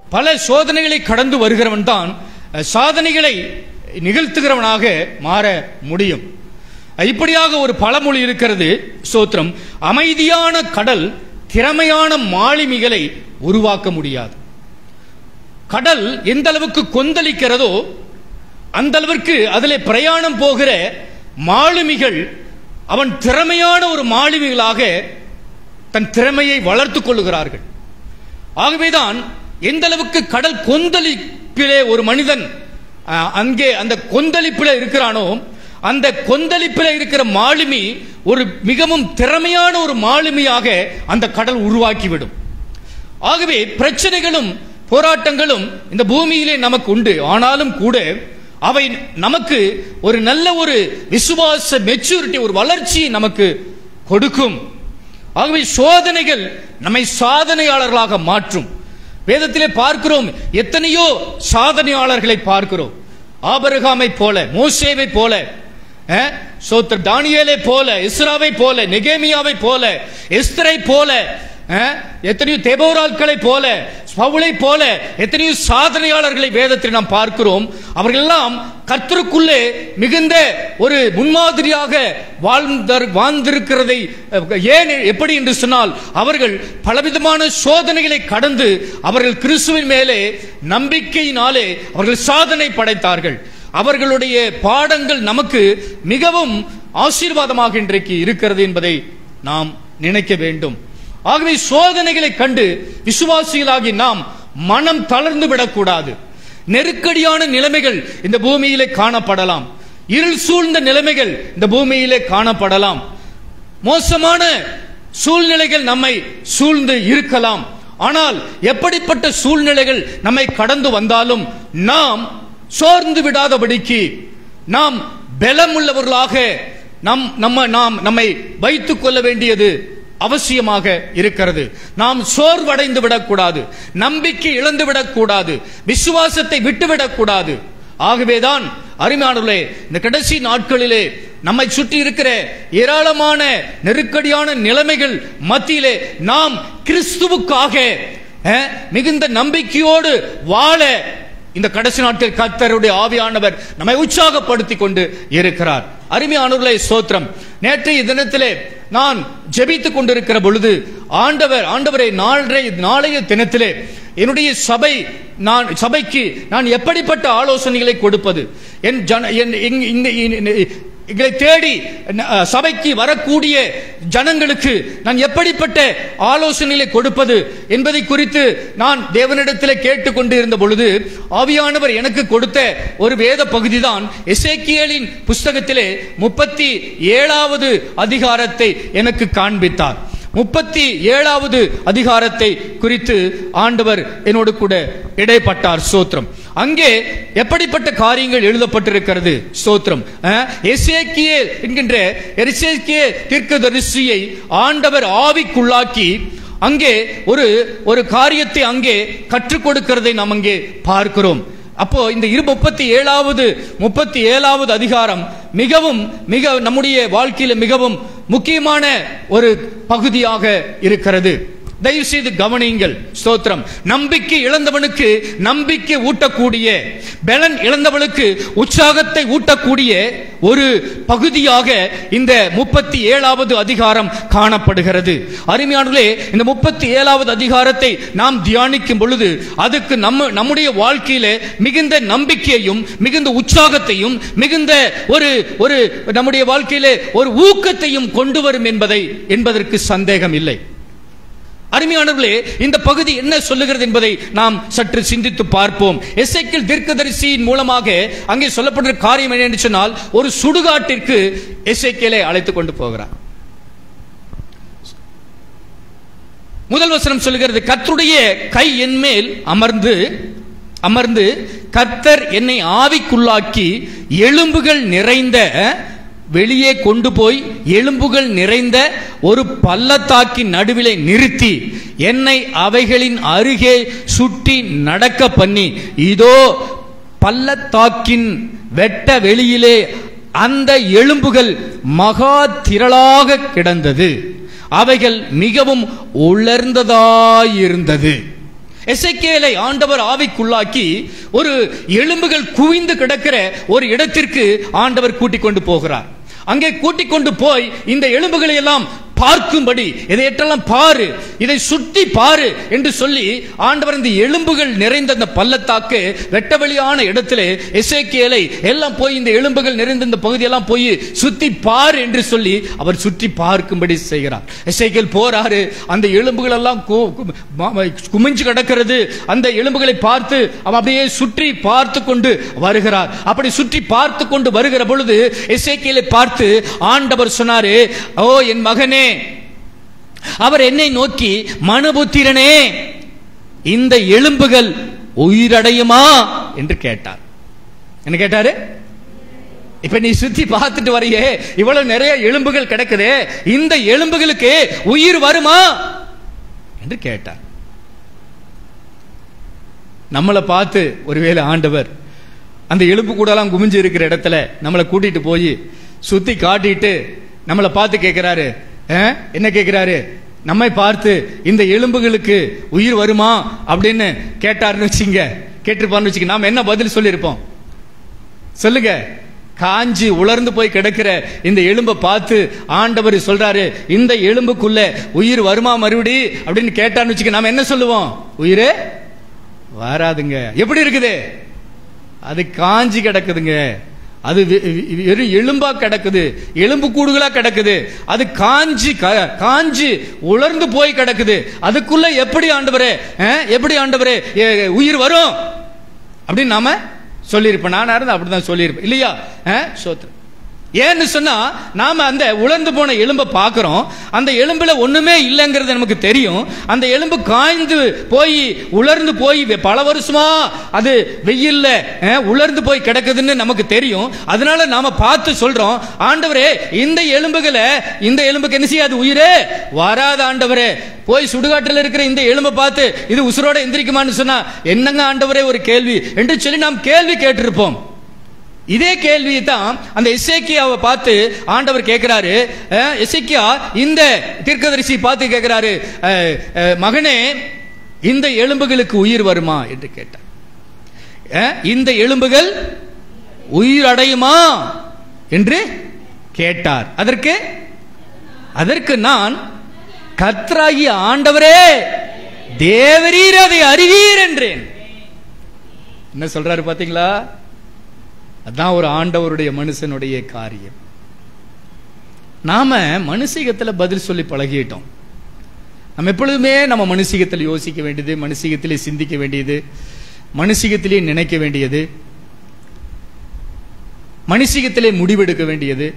பல சோதனைகளை கடந்து வருகிறவன் தான் அஹ், சாதனைகளை நிகழ்த்துகிறவனாக மாற முடியும் இப்படியாக ஒரு பழமொழி இருக்கிறது சோத்திரம் அமைதியான கடல் திறமையான மாலுமிகளை உருவாக்க முடியாது கடல் எந்த அளவுக்கு கொந்தளிக்கிறதோ அந்த அளவிற்கு அதிலே பிரயாணம் போகிற மாலுமிகள் அவன் திறமையான ஒரு மாலுமிகளாக தன் திறமையை வளர்த்துக் கொள்ளுகிறார்கள் ஆகவேதான் எந்த அளவுக்கு கடல் கொந்தளிப்பிலே ஒரு மனிதன் அஹ், அங்கே அந்த கொந்தளிப்பிலே இருக்கிறானோ அந்த கொந்தளிப்பிலே இருக்கிற மாலுமி ஒரு மிகவும் திறமையான ஒரு மாலுமியாக அந்த கடல் உருவாக்கிவிடும் ஆகவே பிரச்சனைகளும் போராட்டங்களும் இந்த பூமியிலே நமக்கு உண்டு ஆனாலும் கூட அவை நமக்கு ஒரு நல்ல ஒரு விசுவாச மெச்சூரிட்டி ஒரு வளர்ச்சியை நமக்கு கொடுக்கும் ஆகவே சோதனைகள் நம்மை சாதனையாளர்களாக மாற்றும் வேதத்திலே பார்க்கிறோம் எத்தனையோ சாதனையாளர்களை பார்க்கிறோம் ஆபரகாமை போல மோசேவை போல அஹ், சோத்திர தானியேலை போல இஸ்ராவை போல நெகேமியாவை போல எஸ்தரை போல அஹ், எத்தனையோ தெபோராட்களை போல பவுலை போல எத்தனையோ சாதனையாளர்களை வேதத்தில் நாம் பார்க்கிறோம் அவர்கள் எல்லாம் கர்த்தருக்குள்ளே மிகுந்த ஒரு முன்மாதிரியாக வாழ்ந்தர் வாழ்ந்திருக்கிறதை அஹ், ஏன் எப்படி என்று சொன்னால் அவர்கள் பலவிதமான சோதனைகளை கடந்து அவர்கள் கிறிஸ்துவின் மேலே நம்பிக்கையினாலே அவர்கள் சாதனை படைத்தார்கள் அவர்களுடைய பாடங்கள் நமக்கு மிகவும் ஆசீர்வாதமாக இன்றைக்கு இருக்கிறது என்பதை நாம் நினைக்க வேண்டும் ஆகவே சோதனைகளை கண்டு விசுவாசிகளாகி நாம் மனம் தளர்ந்து விடக்கூடாது நெருக்கடியான நிலைமைகள் இந்த பூமியிலே காணப்படலாம் இருள் சூழ்ந்த நிலைமைகள் இந்த பூமியிலே காணப்படலாம் மோசமான சூழ்நிலைகள் நம்மை சூழ்ந்து இருக்கலாம் ஆனால் எப்படிப்பட்ட சூழ்நிலைகள் நம்மை கடந்து வந்தாலும் நாம் சோர்ந்து விடாதபடிக்கு நாம் பலமுள்ளவர்களாக நம் நம்ம நாம் நம்மை வைத்துக் கொள்ள வேண்டியது அவசியமாக இருக்கிறது நாம் சோர்வடைந்து விடக்கூடாது நம்பிக்கை இழந்து விடக்கூடாது விசுவாசத்தை விட்டுவிடக்கூடாது ஆகவேதான் அருமையானவர்களே இந்த கடைசி நாட்களிலே நம்மை சுற்றி இருக்கிற ஏராளமான நெருக்கடியான நிலைமைகள் மத்தியிலே நாம் கிறிஸ்துவுக்காக அஹ், மிகுந்த நம்பிக்கையோடு வாழ இந்த கடைசி நாட்கள் கர்த்தருடைய ஆவியானவர் நம்மை உற்சாகப்படுத்தி கொண்டு இருக்கிறார் அருமையானவர்களே சோத்திரம் நேற்றைய தினத்திலே நான் ஜெபித்துக் கொண்டிருக்கிற பொழுது ஆண்டவர் ஆண்டவரை நாளைய நாளைய தினத்திலே என்னுடைய சபை நான் சபைக்கு நான் எப்படிப்பட்ட ஆலோசனைகளை கொடுப்பது என் ஜன என் இங்க- இந்த- இந்த- எங்களை தேடி அஹ், சபைக்கு வரக்கூடிய ஜனங்களுக்கு நான் எப்படிப்பட்ட ஆலோசனைகளை கொடுப்பது என்பதை குறித்து நான் தேவனிடத்தில் கேட்டுக்கொண்டு இருந்த பொழுது ஆவியானவர் எனக்கு கொடுத்த ஒரு வேத பகுதி தான் எசேக்கியேலின் புஸ்தகத்திலே முப்பத்தி ஏழாவது அதிகாரத்தை எனக்கு காண்பித்தார் முப்பத்தி ஏழாவது அதிகாரத்தை குறித்து ஆண்டவர் என்னோடு கூட இடைப்பட்டார் சோத்திரம் அங்கே எப்படிப்பட்ட காரியங்கள் எழுதப்பட்டிருக்கிறது ஸ்தோத்திரம் அஹ், எசேக்கியேல் என்கின்ற எசேக்கியே தீர்க்கதரிசியை ஆண்டவர் ஆவிக்குள்ளாக்கி அங்கே ஒரு ஒரு காரியத்தை அங்கே கற்றுக் கொடுக்கிறதை நாம் அங்கே பார்க்கிறோம் அப்போ இந்த இரு முப்பத்தி ஏழாவது முப்பத்தி ஏழாவது அதிகாரம் மிகவும் மிக நம்முடைய வாழ்க்கையில மிகவும் முக்கியமான ஒரு பகுதியாக இருக்கிறது தயவு செய்து கவனியுங்கள் ஸ்தோத்திரம் நம்பிக்கை இழந்தவனுக்கு நம்பிக்கை ஊட்டக்கூடிய பலன் இழந்தவனுக்கு உற்சாகத்தை ஊட்டக்கூடிய ஒரு பகுதியாக இந்த முப்பத்தி ஏழாவது அதிகாரம் காணப்படுகிறது அருமையானே இந்த முப்பத்தி ஏழாவது அதிகாரத்தை நாம் தியானிக்கும் பொழுது அதுக்கு நம்ம நம்முடைய வாழ்க்கையில மிகுந்த நம்பிக்கையையும் மிகுந்த உற்சாகத்தையும் மிகுந்த ஒரு ஒரு நம்முடைய வாழ்க்கையிலே ஒரு ஊக்கத்தையும் கொண்டு வரும் என்பதை என்பதற்கு சந்தேகம் இல்லை அருமையானவர்களே இந்த பகுதி என்ன சொல்லுகிறது என்பதை நாம் சற்று சிந்தித்து பார்ப்போம் எஸ்ஐக்கில் தீர்க்கதரிசியின் மூலமாக அங்கே சொல்லப்படுற காரியம் என்ன என்று சொன்னால் ஒரு சுடுகாட்டிற்கு எஸ்ஐக்கியலை அழைத்துக் கொண்டு போகிறார் முதல் வசனம் சொல்லுகிறது கர்த்தருடைய கை என் மேல் அமர்ந்து அமர்ந்து கர்த்தர் என்னை ஆவிக்குள்ளாக்கி எலும்புகள் நிறைந்த வெளியே கொண்டு போய் எலும்புகள் நிறைந்த ஒரு பள்ளத்தாக்கின் நடுவிலே நிறுத்தி என்னை அவைகளின் அருகே சுற்றி நடக்க பண்ணி இதோ பள்ளத்தாக்கின் வெட்ட வெளியிலே அந்த எலும்புகள் மகா திரளாக கிடந்தது அவைகள் மிகவும் உலர்ந்ததாயிருந்தது எசேக்கியேலை ஆண்டவர் ஆவிக்குள்ளாக்கி ஒரு எலும்புகள் குவிந்து கிடக்கிற ஒரு இடத்திற்கு ஆண்டவர் கூட்டிக் கொண்டு போகிறார் அங்கே கூட்டிக் கொண்டு போய் இந்த எலும்புகளை எல்லாம் பார்க்கும்படி இதையெல்லாம் பாரு இதை சுற்றி பாரு என்று சொல்லி ஆண்டவர் இந்த எலும்புகள் நிறைந்த அந்த பள்ளத்தாக்கு வெட்டவெளியான இடத்திலே எசேக்கியேலை எல்லாம் போய் இந்த எலும்புகள் நிறைந்த இந்த பகுதியெல்லாம் போய் சுத்தி பாரு என்று சொல்லி அவர் சுற்றி பார்க்கும்படி செய்கிறார் எசேக்கியேல் போறாரு அந்த எலும்புகள் எல்லாம் கு- கு- ம- ம- குமிஞ்சு கிடக்கிறது அந்த எலும்புகளை பார்த்து அவன் அப்படியே சுற்றி பார்த்து கொண்டு வருகிறார் அப்படி சுற்றி பார்த்து கொண்டு வருகிற பொழுது எசேக்கியேலை பார்த்து ஆண்டவர் சொன்னாரு ஓ என் மகனே அவர் என்னை நோக்கி மனுபுத்திரனே இந்த எலும்புகள் உயிரடையுமா என்று கேட்டார் என்ன கேட்டாரு இப்ப நீ சுத்தி பார்த்துட்டு வரையே இவ்வளவு நிறைய எலும்புகள் கிடக்குதே இந்த எலும்புகளுக்கு உயிர் வருமா என்று கேட்டார் நம்மளை பார்த்து ஒருவேளை ஆண்டவர் அந்த எலும்பு கூடலாம் குமிஞ்சு இருக்கிற இடத்துல நம்மளை கூட்டிட்டு போய் சுத்தி காட்டிட்டு நம்மளை பார்த்து கேட்கிறாரு "அஹ், என்ன கேட்கிறாரு நம்மை பார்த்து இந்த எலும்புகளுக்கு உயிர் வருமா அப்படின்னு கேட்டாருன்னு வச்சுங்க கேட்டிருப்பாருன்னு வச்சுங்க நாம என்ன பதில் சொல்லியிருப்போம் சொல்லுங்க காஞ்சி உலர்ந்து போய் கிடக்கிற இந்த எலும்பை பார்த்து ஆண்டவர் சொல்றாரு இந்த எலும்புக்குள்ள உயிர் வருமா மறுபடி அப்படின்னு கேட்டான்னு வச்சுக்க நாம என்ன சொல்லுவோம் உயிரே வராதுங்க எப்படி இருக்குது அது காஞ்சி கிடக்குதுங்க அது வெ- வெ- வெறும் எலும்பா கிடக்குது எலும்பு கூடுகளா கிடக்குது அது காஞ்சி க- காஞ்சி உலர்ந்து போய் கிடக்குது அதுக்குள்ள எப்படி ஆண்டவரே அஹ், எப்படி ஆண்டவரே எ- உயிர் வரும் அப்படின்னு நாம சொல்லியிருப்பேன் நானா இருந்து அப்படிதான் சொல்லியிருப்பேன் இல்லையா அஹ், சோத்திரம் ஏன்னு சொன்னா நாம அந்த உலர்ந்து போன எலும்பை பார்க்கிறோம் அந்த எலும்புல ஒண்ணுமே இல்லைங்கிறது நமக்கு தெரியும் அந்த எலும்பு காய்ந்து போய் உலர்ந்து போய் வெ- பல வருஷமா அது வெயில்ல அஹ், உலர்ந்து போய் கிடக்குதுன்னு நமக்கு தெரியும் அதனால நாம பார்த்து சொல்றோம் ஆண்டவரே இந்த எலும்புகளை இந்த எலும்புக்கு என்ன செய்யாது உயிரே வராத ஆண்டவரே போய் சுடுகாட்டில் இருக்கிற இந்த எலும்பை பார்த்து இது உசுரோட எந்திரிக்குமான்னு சொன்னா என்னங்க ஆண்டவரே ஒரு கேள்வி என்று சொல்லி நாம் கேள்வி கேட்டிருப்போம் இதே கேள்வியை தான் அந்த எசேக்கியாவை பார்த்து ஆண்டவர் கேட்கிறாரு அஹ், எசேக்கியா இந்த தீர்க்கதரிசி பார்த்து கேட்கிறாரு அஹ், அஹ், மகனே இந்த எலும்புகளுக்கு உயிர் வருமா என்று கேட்டார் அஹ், இந்த எலும்புகள் உயிர் அடையுமா என்று கேட்டார் அதற்கு அதற்கு நான் கத்ராகிய ஆண்டவரே தேவரீர் அதை அறிவீர் என்றேன் என்ன சொல்றாரு பாத்தீங்களா அதான் ஒரு ஆண்டவருடைய மனுஷனுடைய காரியம் நாம மனுஷிகத்துல பதில் சொல்லி பழகிட்டோம் நம்ம எப்பொழுதுமே நம்ம மனுஷிகத்தில் யோசிக்க வேண்டியது மனுஷிகத்திலே சிந்திக்க வேண்டியது மனுஷிகத்திலே நினைக்க வேண்டியது மனுஷிகத்திலே முடிவெடுக்க வேண்டியது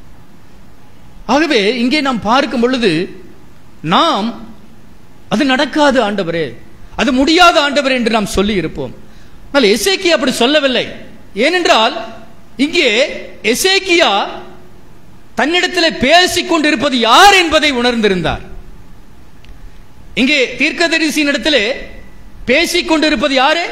ஆகவே இங்கே நாம் பார்க்கும் பொழுது நாம் அது நடக்காது ஆண்டவரே அது முடியாத ஆண்டவர் என்று நாம் சொல்லி இருப்போம் ஆனால் எசேக்கியா அப்படி சொல்லவில்லை ஏனென்றால் இங்கே எசேக்கியா தன்னிடத்தில் பேசிக் கொண்டிருப்பது யார் என்பதை உணர்ந்திருந்தார் இங்கே தீர்க்கதரிசியின் இடத்திலே பேசிக் கொண்டிருப்பது யாரு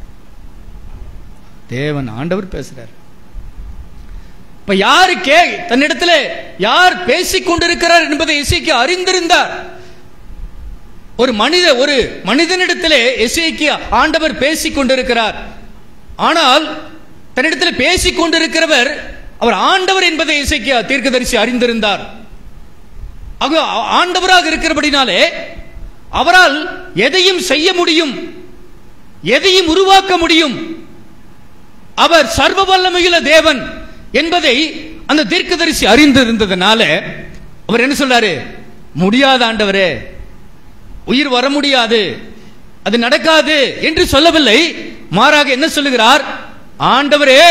தேவன் ஆண்டவர் பேசுறார் இப்ப யாரு கே தன்னிடத்தில் யார் பேசிக் கொண்டிருக்கிறார் என்பதை எசேக்கியா அறிந்திருந்தார் ஒரு மனித ஒரு மனிதனிடத்திலே எசேக்கியா ஆண்டவர் பேசிக் கொண்டிருக்கிறார் ஆனால் தன்னிடத்தில் பேசிக் கொண்டிருக்கிறவர் அவர் ஆண்டவர் என்பதை இசைக்கியா தீர்க்கதரிசி அறிந்திருந்தார் ஆக ஆ- ஆண்டவராக இருக்கிறபடினாலே அவரால் எதையும் செய்ய முடியும் எதையும் உருவாக்க முடியும் அவர் சர்வ வல்லமையுள்ள தேவன் என்பதை அந்த தீர்க்கதரிசி அறிந்திருந்ததுனால அவர் என்ன சொல்றாரு முடியாத ஆண்டவரே உயிர் வர முடியாது அது நடக்காது என்று சொல்லவில்லை மாறாக என்ன சொல்லுகிறார் ஆண்டவரே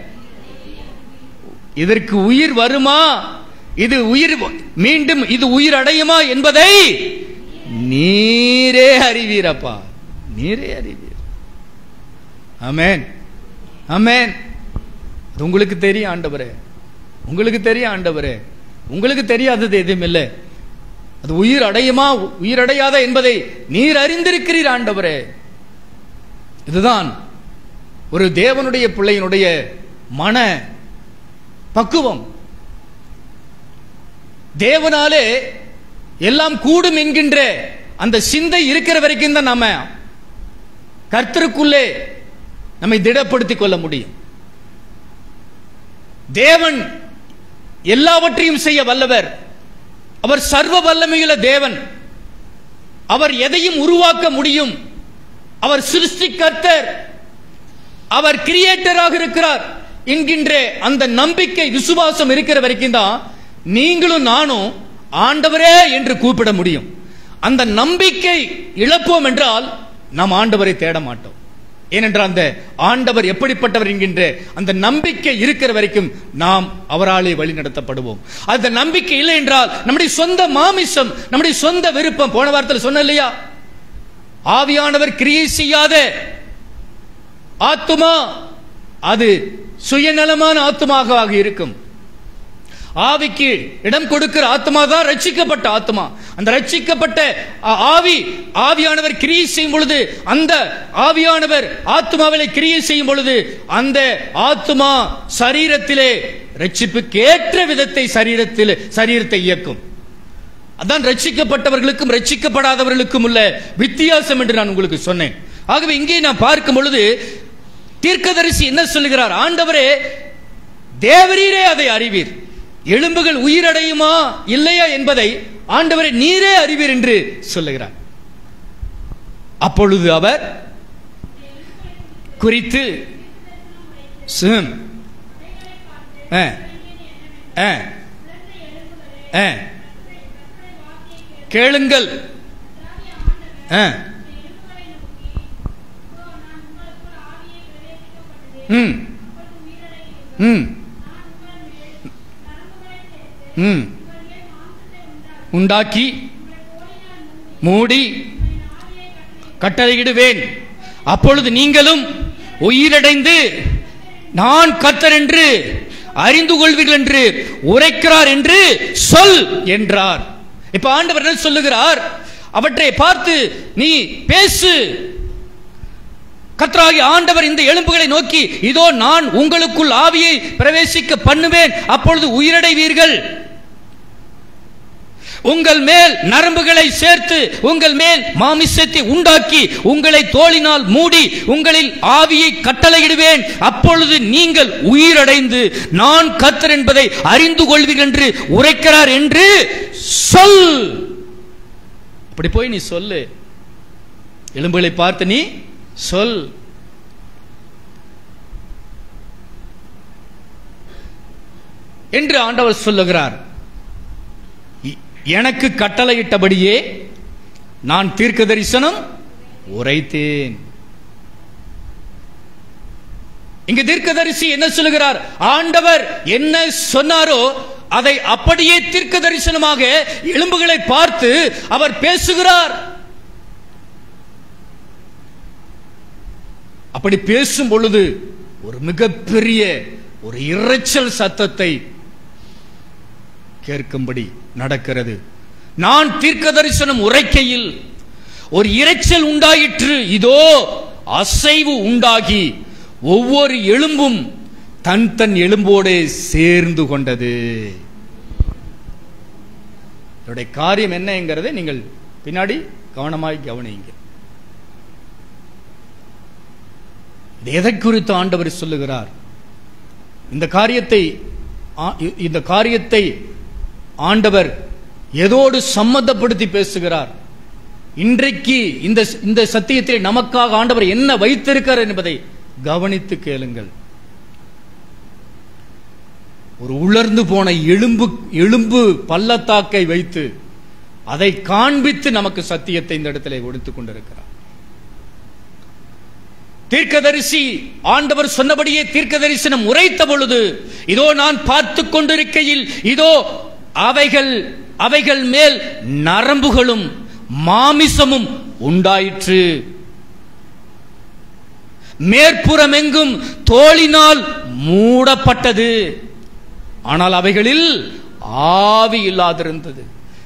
இதற்கு உயிர் வருமா இது உயிர் மீண்டும் இது உயிர் அடையுமா என்பதை நீரே அறிவீரப்பா நீரே அறிவீர் ஆமென் ஆமென் அது உங்களுக்கு தெரியும் ஆண்டவரே உங்களுக்கு தெரியும் ஆண்டவரே உங்களுக்கு தெரியாதது எதுவும் இல்லை அது உயிர் அடையுமா உயிர் அடையாதா என்பதை நீர் அறிந்திருக்கிறீர் ஆண்டவரே இதுதான் ஒரு தேவனுடைய பிள்ளையினுடைய மன பக்குவம் தேவனாலே எல்லாம் கூடும் என்கின்ற அந்த சிந்தை இருக்கிற வரைக்கும் தான் நாம கர்த்தருக்குள்ளே நம்மை திடப்படுத்திக் கொள்ள முடியும் தேவன் எல்லாவற்றையும் செய்ய வல்லவர் அவர் சர்வ வல்லமையுள்ள தேவன் அவர் எதையும் உருவாக்க முடியும் அவர் சிருஷ்டிகர்த்தர் அவர் கிரியேட்டராக இருக்கிறார் என்கின்ற அந்த நம்பிக்கை விசுவாசம் இருக்கிற வரைக்கும் தான் நீங்களும் நானும் ஆண்டவரே என்று கூப்பிட முடியும் அந்த நம்பிக்கை இழப்போம் என்றால் நாம் ஆண்டவரை தேட மாட்டோம் ஏனென்றால் அந்த ஆண்டவர் எப்படிப்பட்டவர் என்கின்ற அந்த நம்பிக்கை இருக்கிற வரைக்கும் நாம் அவராலே வழி நடத்தப்படுவோம் அந்த நம்பிக்கை இல்லை என்றால் நம்முடைய சொந்த மாமிசம் நம்முடைய சொந்த விருப்பம் போன வாரத்தில் சொன்ன இல்லையா ஆவியானவர் கிரியை செய்யாத ஆத்துமா அது சுயநலமான ஆத்துமாக இருக்கும் ஆவிக்கு இடம் கொடுக்கிற ஆத்மா தான் ரட்சிக்கப்பட்ட ஆத்மா அந்த ரட்சிக்கப்பட்ட ஆ- ஆவி ஆவியானவர் கிரியை செய்யும் பொழுது அந்த ஆவியானவர் ஆத்மாவிலே கிரியை செய்யும் பொழுது அந்த ஆத்மா சரீரத்திலே ரட்சிப்புக்கு ஏற்ற விதத்தை சரீரத்தில் சரீரத்தை இயக்கும் அதான் ரட்சிக்கப்பட்டவர்களுக்கும் ரட்சிக்கப்படாதவர்களுக்கும் உள்ள வித்தியாசம் என்று நான் உங்களுக்கு சொன்னேன் ஆகவே இங்கே நான் பார்க்கும் பொழுது தீர்க்கதரிசி என்ன சொல்லுகிறார் ஆண்டவரே தேவரீரே அதை அறிவீர் எலும்புகள் உயிரடையுமா இல்லையா என்பதை ஆண்டவரே நீரே அறிவீர் என்று சொல்லுகிறார் அப்பொழுது அவர் குறித்து சிம் ஆ, ஆ, ஆ. கேளுங்கள் ஆ. ம் ம் ம் உண்டாக்கி மூடி கட்டளையிடுவேன் அப்பொழுது நீங்களும் உயிரடைந்து நான் கர்த்தர் என்று அறிந்து கொள்வீர்கள் என்று உரைக்கிறார் என்று சொல் என்றார் இப்ப ஆண்டவர் என்ன சொல்லுகிறார் அவற்றை பார்த்து நீ பேசு கர்த்தராகிய ஆண்டவர் இந்த எலும்புகளை நோக்கி இதோ நான் உங்களுக்குள் ஆவியை பிரவேசிக்க பண்ணுவேன் அப்பொழுது உயிரடைவீர்கள் உங்கள் மேல் நரம்புகளை சேர்த்து உங்கள் மேல் மாமிசத்தை உண்டாக்கி உங்களை தோளினால் மூடி உங்களில் ஆவியை கட்டளையிடுவேன் அப்பொழுது நீங்கள் உயிரடைந்து நான் கர்த்தர் என்பதை அறிந்து கொள்வீர்கள் என்று உரைக்கிறார் என்று சொல் அப்படி போய் நீ சொல்லு எலும்புகளை பார்த்து நீ சொல் என்று ஆண்டவர் சொல்லுகிறார் "இ- எனக்கு கட்டளையிட்டபடியே நான் தீர்க்க தரிசனம் உரைத்தேன் இங்க தீர்க்கதரிசி என்ன சொல்லுகிறார் ஆண்டவர் என்ன சொன்னாரோ அதை அப்படியே தீர்க்க தரிசனமாக எலும்புகளை பார்த்து அவர் பேசுகிறார் அப்படி பேசும் பொழுது ஒரு மிகப்பெரிய ஒரு இரைச்சல் சத்தத்தை கேட்கும்படி நடக்கிறது நான் தீர்க்க தரிசனம் உரைக்கையில் ஒரு இரைச்சல் உண்டாயிற்று இதோ அசைவு உண்டாகி ஒவ்வொரு எலும்பும் தன் தன் எலும்போடே சேர்ந்து கொண்டது இதோடைய காரியம் என்னங்கிறதை நீங்கள் பின்னாடி கவனமாய் கவனியுங்க இது எதை குறித்து ஆண்டவர் சொல்லுகிறார் இந்த காரியத்தை ஆ- இ- இந்த காரியத்தை ஆண்டவர் எதோடு சம்மந்தப்படுத்தி பேசுகிறார் இன்றைக்கு இந்த இந்த சத்தியத்தில் நமக்காக ஆண்டவர் என்ன வைத்திருக்கிறார் என்பதை கவனித்து கேளுங்கள் ஒரு உலர்ந்து போன எலும்பு எலும்பு பள்ளத்தாக்கை வைத்து அதை காண்பித்து நமக்கு சத்தியத்தை இந்த இடத்திலே கொடுத்துக் கொண்டிருக்கிறார் தீர்க்கதரிசி ஆண்டவர் சொன்னபடியே தீர்க்க தரிசனம் உரைத்த பொழுது இதோ நான் பார்த்து கொண்டிருக்கையில் இதோ அவைகள் அவைகள் மேல் நரம்புகளும் மாமிசமும் உண்டாயிற்று மேற்புறமெங்கும் தோளினால் மூடப்பட்டது ஆனால் அவைகளில் ஆவி இல்லாதிருந்தது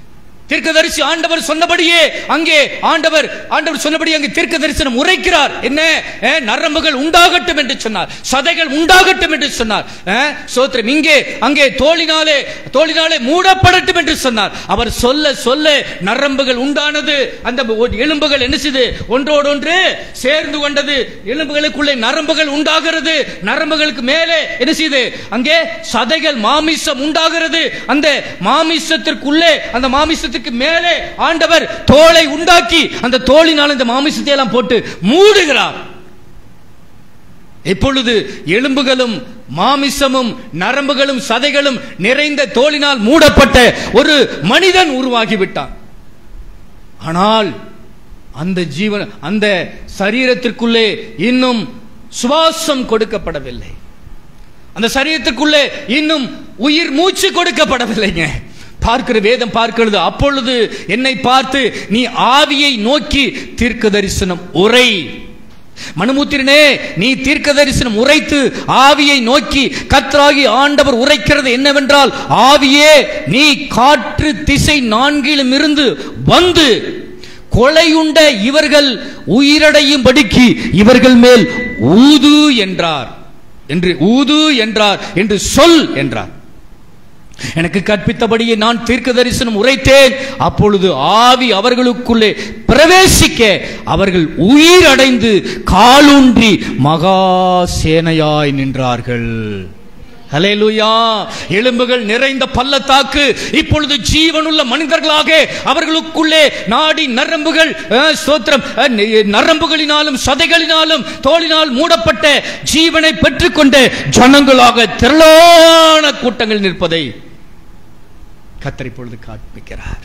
தீர்க்கதரிசி ஆண்டவர் சொன்னபடியே அங்கே ஆண்டவர் ஆண்டவர் சொன்னபடி அங்கே தீர்க்க தரிசனம் உரைக்கிறார் என்ன அஹ், நரம்புகள் உண்டாகட்டும் என்று சொன்னார் சதைகள் உண்டாகட்டும் என்று சொன்னார் அஹ், சோத்திரம் இங்கே அங்கே தோளினாலே தோளினாலே மூடப்படட்டும் என்று சொன்னார் அவர் சொல்ல சொல்ல நரம்புகள் உண்டானது அந்த எலும்புகள் என்ன செய்து ஒன்றோடொன்று சேர்ந்து கொண்டது எலும்புகளுக்குள்ளே நரம்புகள் உண்டாகிறது நரம்புகளுக்கு மேலே என்ன செய்து அங்கே சதைகள் மாமிசம் உண்டாகிறது அந்த மாமிசத்திற்குள்ளே அந்த மாமிசத்துக்கு மேலே ஆண்டவர் தோலை உண்டாக்கி அந்த தோலினால் அந்த மாமிசத்தை எல்லாம் போட்டு மூடுகிறார் இப்பொழுது எலும்புகளும் மாமிசமும் நரம்புகளும் சதைகளும் நிறைந்த தோலினால் மூடப்பட்ட ஒரு மனிதன் உருவாகிவிட்டான் ஆனால் அந்த ஜீவன் அந்த சரீரத்திற்குள்ளே இன்னும் சுவாசம் கொடுக்கப்படவில்லை அந்த சரீரத்திற்குள்ளே இன்னும் உயிர் மூச்சு கொடுக்கப்படவில்லைங்க பார்க்கிற வேதம் பார்க்கிறது அப்பொழுது என்னை பார்த்து நீ ஆவியை நோக்கி தீர்க்க தரிசனம் உரை மனுமுத்திரனே நீ தீர்க்க தரிசனம் உரைத்து ஆவியை நோக்கி கத்ராகி ஆண்டவர் உரைக்கிறது என்னவென்றால் ஆவியே நீ காற்று திசை நான்கிலும் இருந்து வந்து கொலையுண்ட இவர்கள் உயிரடையும்படிக்கு இவர்கள் மேல் ஊது என்றார் என்று ஊது என்றார் என்று சொல் என்றார் எனக்கு கற்பித்தபடியே நான் தீர்க்க தரிசனம் உரைத்தேன் அப்பொழுது ஆவி அவர்களுக்குள்ளே பிரவேசிக்க அவர்கள் உயிரடைந்து காலூன்றி மகா சேனையாய் நின்றார்கள் ஹalleluya எலும்புகள் நிறைந்த பள்ளத்தாக்கு இப்பொழுது ஜீவனுள்ள மனிதர்களாக அவர்களுக்குள்ளே நாடி நரம்புகள் அஹ், ஸ்தோத்திரம் அஹ், நி- நரம்புகளினாலும் சதைகளினாலும் தோளினால் மூடப்பட்ட ஜீவனை பெற்றுக்கொண்ட ஜனங்களாக திரளான கூட்டங்கள் நிற்பதை கத்தர் இப்பொழுது காண்பிக்கிறார்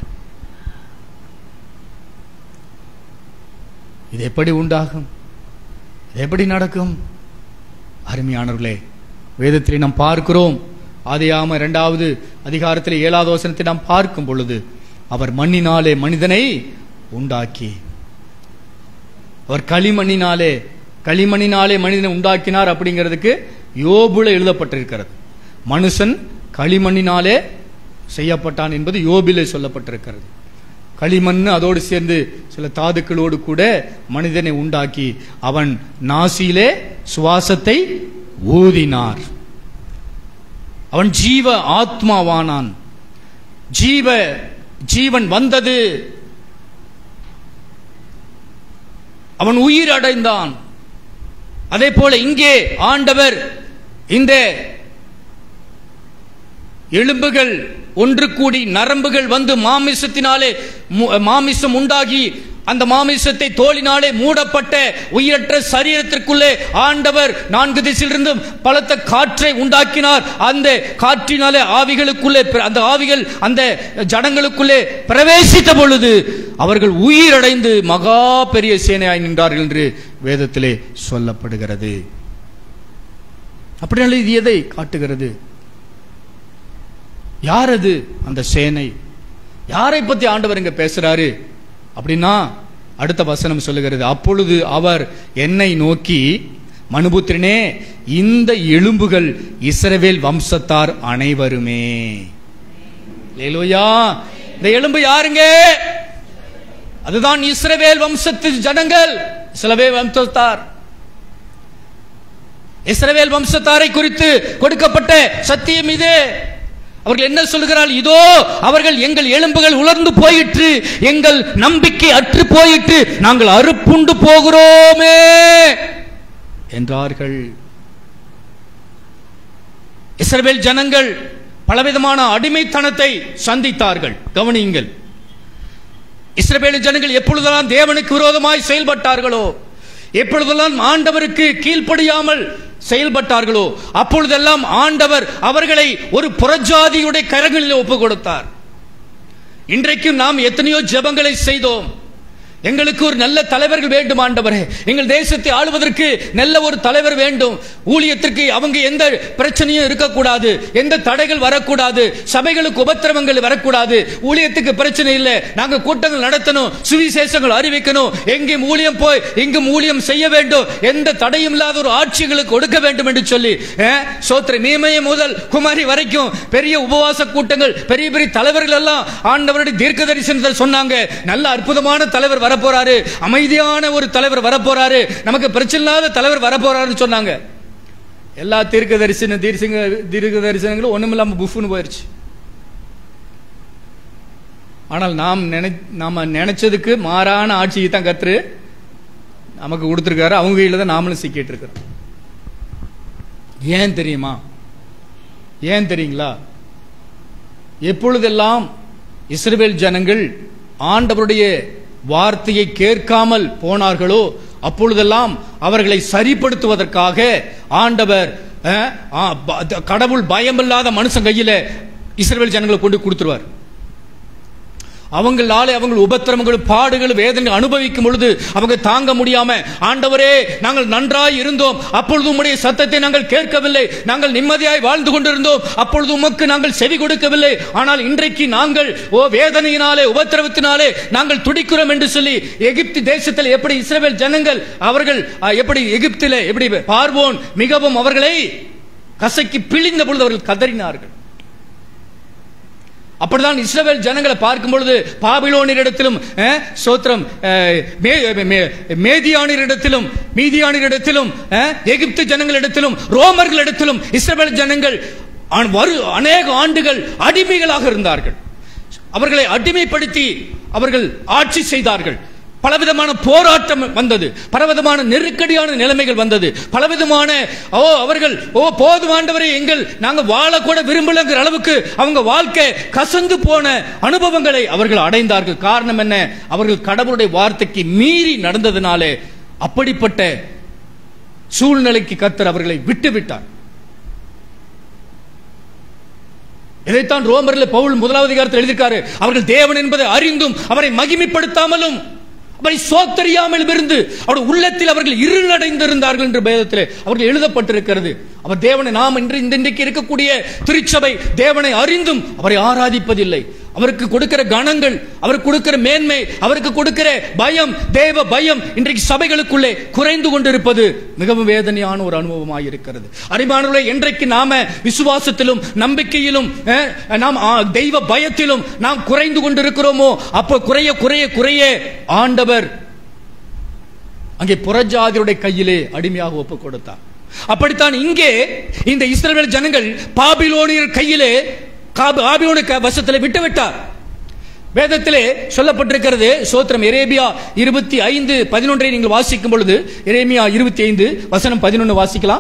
இது எப்படி உண்டாகும் இது எப்படி நடக்கும் அருமையானவர்களே வேதத்தில் நாம் பார்க்கிறோம் ஆதியாம இரண்டாவது அதிகாரத்தில் ஏழாவது வசனத்தை நாம் பார்க்கும் பொழுது அவர் மண்ணினாலே மனிதனை உண்டாக்கி அவர் களிமண்ணினாலே களிமண்ணினாலே மனிதனை உண்டாக்கினார் அப்படிங்கிறதுக்கு யோபுல எழுதப்பட்டிருக்கிறது மனுஷன் களிமண்ணினாலே செய்யப்பட்டான் என்பது யோபிலே சொல்லப்பட்டிருக்கிறது களிமண் அதோடு சேர்ந்து சில தாதுக்களோடு கூட மனிதனை உண்டாக்கி அவன் நாசியிலே சுவாசத்தை ஊதினார் அவன் ஜீவ ஆத்மாவானான் ஜீவ ஜீவன் வந்தது அவன் உயிர் அடைந்தான் அதே போல இங்கே ஆண்டவர் இந்த எலும்புகள் ஒன்று கூடி நரம்புகள் வந்து மாமிசத்தினாலே மு- மாமிசம் உண்டாகி அந்த மாமிசத்தை தோலினாலே மூடப்பட்ட உயிரற்ற சரீரத்திற்குள்ளே ஆண்டவர் நான்கு திசையிலிருந்தும் பலத்த காற்றை உண்டாக்கினார் அந்த காற்றினாலே ஆவிகளுக்குள்ளே பிர- அந்த ஆவிகள் அந்த ஜனங்களுக்குள்ளே பிரவேசித்த பொழுது அவர்கள் உயிரடைந்து மகா பெரிய சேனையாய் நின்றார்கள் என்று வேதத்திலே சொல்லப்படுகிறது அப்படினால இது எதை காட்டுகிறது யார் அது அந்த சேனை யாரை பத்தி ஆண்டவர் இங்க பேசுறாரு அப்படின்னா அடுத்த வசனம் சொல்லுகிறது அப்பொழுது அவர் என்னை நோக்கி மனுபுத்திரனே இந்த எலும்புகள் இஸ்ரவேல் வம்சத்தார் அனைவருமே லேலூயா இந்த எலும்பு யாருங்க அதுதான் இஸ்ரவேல் வம்சத்து ஜனங்கள் இஸ்ரவேல் வம்சத்தார் இஸ்ரவேல் வம்சத்தாரை குறித்து கொடுக்கப்பட்ட சத்தியம் இது அவர்கள் என்ன சொல்கிறார்கள் இதோ அவர்கள் எங்கள் எலும்புகள் உலர்ந்து போயிற்று எங்கள் நம்பிக்கை அற்று போயிற்று நாங்கள் அறுப்புண்டு போகிறோமே என்றார்கள் இஸ்ரவேல் ஜனங்கள் பலவிதமான அடிமைத்தனத்தை சந்தித்தார்கள் கவனியுங்கள் இஸ்ரவேல் ஜனங்கள் எப்பொழுதெல்லாம் தேவனுக்கு விரோதமாய் செயல்பட்டார்களோ எப்பொழுதெல்லாம் ஆண்டவருக்கு கீழ்ப்படியாமல் செயல்பட்டார்களோ அப்பொழுதெல்லாம் ஆண்டவர் அவர்களை ஒரு புறஜாதியுடைய கரங்களில் ஒப்பு கொடுத்தார் இன்றைக்கும் நாம் எத்தனையோ ஜெபங்களை செய்தோம் எங்களுக்கு ஒரு நல்ல தலைவர்கள் வேண்டும் ஆண்டவரே எங்கள் தேசத்தை ஆளுவதற்கு நல்ல ஒரு தலைவர் வேண்டும் ஊழியத்திற்கு அவங்க எந்த பிரச்சனையும் இருக்கக்கூடாது எந்த தடைகள் வரக்கூடாது சபைகளுக்கு உபத்திரவங்கள் வரக்கூடாது ஊழியத்துக்கு பிரச்சனை இல்லை நாங்க கூட்டங்கள் நடத்தணும் சுவிசேஷங்கள் அறிவிக்கணும் எங்கேயும் ஊழியம் போய் எங்கும் ஊழியம் செய்ய வேண்டும் எந்த தடையும் இல்லாத ஒரு ஆட்சிகளுக்கு கொடுக்க வேண்டும் என்று சொல்லி அஹ், சோத்திர மீமய முதல் குமாரி வரைக்கும் பெரிய உபவாச கூட்டங்கள் பெரிய பெரிய தலைவர்கள் எல்லாம் ஆண்டவருடைய தீர்க்க தரிசனத்தில் சொன்னாங்க நல்ல அற்புதமான தலைவர் வரப்போறாரு அமைதியான ஒரு தலைவர் வரப்போறாரு நமக்கு பிரச்சனை இல்லாத தலைவர் வரப்போறாருன்னு சொன்னாங்க எல்லா தீர்க்க தரிசன தீர்சிங்க தீர்க்க தரிசனங்களும் ஒண்ணுமில்லாம புஃப்னு போயிருச்சு ஆனால் நாம் நினை நாம நினைச்சதுக்கு மாறான ஆட்சியை தான் கத்துரு நமக்கு கொடுத்துருக்காரு அவங்க கையில தான் நாமளும் சிக்கிட்டு இருக்கிறோம் ஏன் தெரியுமா ஏன் தெரியுங்களா எப்பொழுதெல்லாம் இஸ்ரவேல் ஜனங்கள் ஆண்டவருடைய வார்த்தையை கேட்காமல் போனார்களோ அப்பொழுதெல்லாம் அவர்களை சரிப்படுத்துவதற்காக ஆண்டவர் அஹ், ஆ, ப- கடவுள் பயமில்லாத மனுஷன் கையில இஸ்ரவேல் ஜனங்களை கொண்டு கொடுத்துருவார் அவங்களாலே அவங்க உபத்திரவங்கள் பாடுகள் வேதனை அனுபவிக்கும் பொழுது அவங்க தாங்க முடியாம ஆண்டவரே நாங்கள் நன்றாய் இருந்தோம் அப்பொழுது உம்முடைய சத்தத்தை நாங்கள் கேட்கவில்லை நாங்கள் நிம்மதியாய் வாழ்ந்து கொண்டிருந்தோம் அப்பொழுது உமக்கு நாங்கள் செவி கொடுக்கவில்லை ஆனால் இன்றைக்கு நாங்கள் ஓ வேதனையினாலே உபத்திரவத்தினாலே நாங்கள் துடிக்கிறோம் என்று சொல்லி எகிப்து தேசத்தில் எப்படி இஸ்ரவேல் ஜனங்கள் அவர்கள் அஹ், எப்படி எகிப்திலே எப்படி பார்வோன் மிகவும் அவர்களை கசக்கி பிழிந்த பொழுது அவர்கள் கதறினார்கள் அப்படிதான் இஸ்ரவேல் ஜனங்களை பார்க்கும் பொழுது பாபிலோனிடத்திலும் அஹ், சோத்திரம் அஹ், மே- மே- மேதியானிடத்திலும் மீதியானிடத்திலும் அஹ், எகிப்து ஜனங்களிடத்திலும் ரோமர்களிடத்திலும் இஸ்ரவேல் ஜனங்கள் ஆ- வரு அநேக ஆண்டுகள் அடிமைகளாக இருந்தார்கள் அவர்களை அடிமைப்படுத்தி அவர்கள் ஆட்சி செய்தார்கள் பலவிதமான போராட்டம் வந்தது பலவிதமான நெருக்கடியான நிலைமைகள் வந்தது பலவிதமான ஓ அவர்கள் ஓ போதும் ஆண்டவரே எங்கள் நாங்க வாழக்கூட விரும்பலங்கிற அளவுக்கு அவங்க வாழ்க்கை கசந்து போன அனுபவங்களை அவர்கள் அடைந்தார்கள் காரணம் என்ன அவர்கள் கடவுளுடைய வார்த்தைக்கு மீறி நடந்ததினாலே அப்படிப்பட்ட சூழ்நிலைக்கு கத்தர் அவர்களை விட்டு விட்டார் இதைத்தான் ரோமரில் பவுல் முதலாவது அதிகாரத்தில் எழுதியிருக்காரு அவர்கள் தேவன் என்பதை அறிந்தும் அவரை மகிமைப்படுத்தாமலும் அவரை சோத்தறியாமல் இருந்து அவருடைய உள்ளத்தில் அவர்கள் இருளடைந்திருந்தார்கள் என்று வேதத்தில் அவர்கள் எழுதப்பட்டிருக்கிறது அவர் தேவனை நாம் இன்று இந்த இன்றைக்கு இருக்கக்கூடிய திருச்சபை தேவனை அறிந்தும் அவரை ஆராதிப்பதில்லை அவருக்கு கொடுக்கிற கணங்கள் அவருக்கு கொடுக்கிற மேன்மை அவருக்கு கொடுக்கிற பயம் தேவ பயம் இன்றைக்கு சபைகளுக்குள்ளே குறைந்து கொண்டிருப்பது மிகவும் வேதனையான ஒரு அனுபவமாக இருக்கிறது அறிவானவர்களை என்றைக்கு நாம விசுவாசத்திலும் நம்பிக்கையிலும் அஹ், நாம் ஆ, தெய்வ பயத்திலும் நாம் குறைந்து கொண்டிருக்கிறோமோ அப்போ குறைய குறைய குறைய ஆண்டவர் அங்கே புறஜாதியுடைய கையிலே அடிமையாக ஒப்பு கொடுத்தார் அப்படித்தான் இங்கே இந்த இஸ்ரவேல் ஜனங்கள் பாபிலோனியர் கையிலே காப- பாபிலோனு க- வசத்திலே விட்டு விட்டார் வேதத்திலே சொல்லப்பட்டிருக்கிறது சோத்திரம் எரேபியா இருபத்தி ஐந்து பதினொன்றை நீங்கள் வாசிக்கும் பொழுது எரேமியா இருபத்தி ஐந்து வசனம் பதினொன்று வாசிக்கலாம்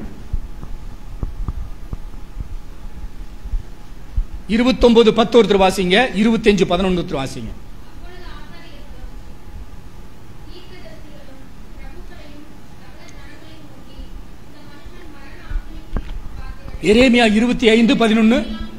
இருபத்தொன்பது பத்து ஒருத்தர் வாசிங்க இருபத்தஞ்சு பதினொன்று ஒருத்தர் வாசிங்க அப்பொழுது ஆசாரியர்களும் தீர்க்கதரிசிகளும் பிரபுக்களையும் சகல ஜனங்களையும் நோக்கி இந்த மனுஷன் மரண ஆக்கினைக்கு பாத்திரன் எரேமியா இருபத்தி ஐந்து பதினொன்று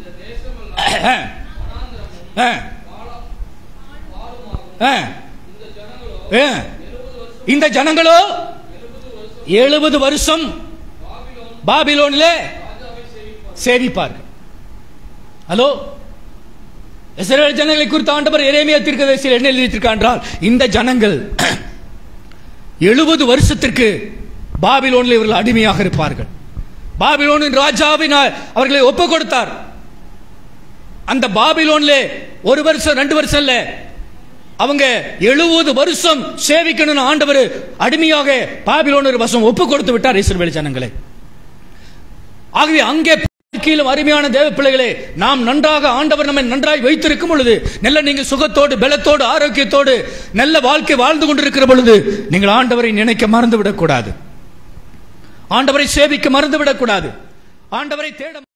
இந்த ஜனங்களோ எழுபது வருஷம் பாபிலோனிலே சேவிப்பார்கள் ஹலோ இஸ்ரவேல் ஜனங்களை குறித்து ஆண்டவர் எரேமியா தீர்க்கதரிசியில் என்ன எழுதியிருக்கார் என்றால் இந்த ஜனங்கள் எழுபது வருஷத்திற்கு பாபிலோனில் இவர்கள் அடிமையாக இருப்பார்கள் பாபிலோனின் ராஜாவினால் அவர்களை ஒப்பு கொடுத்தார் அந்த பாபிலோன்ல ஒரு வருஷம் ரெண்டு வருஷம் இல்ல அவங்க எழுபது வருஷம் சேவிக்கணும்னு ஆண்டவர் அடிமையாக பாபிலோன் ஒரு வருஷம் ஒப்பு கொடுத்து விட்டார் இஸ்ரவேல் ஜனங்களை ஆகவே அங்கே கீழும் அருமையான தேவ பிள்ளைகளே நாம் நன்றாக ஆண்டவர் நம்மை நன்றாய் வைத்திருக்கும் பொழுது நல்ல நீங்கள் சுகத்தோடு பலத்தோடு ஆரோக்கியத்தோடு நல்ல வாழ்க்கை வாழ்ந்து கொண்டிருக்கிற பொழுது நீங்கள் ஆண்டவரை நினைக்க மறந்து விடக்கூடாது ஆண்டவரை சேவிக்க மறந்து விடக்கூடாது ஆண்டவரை தேட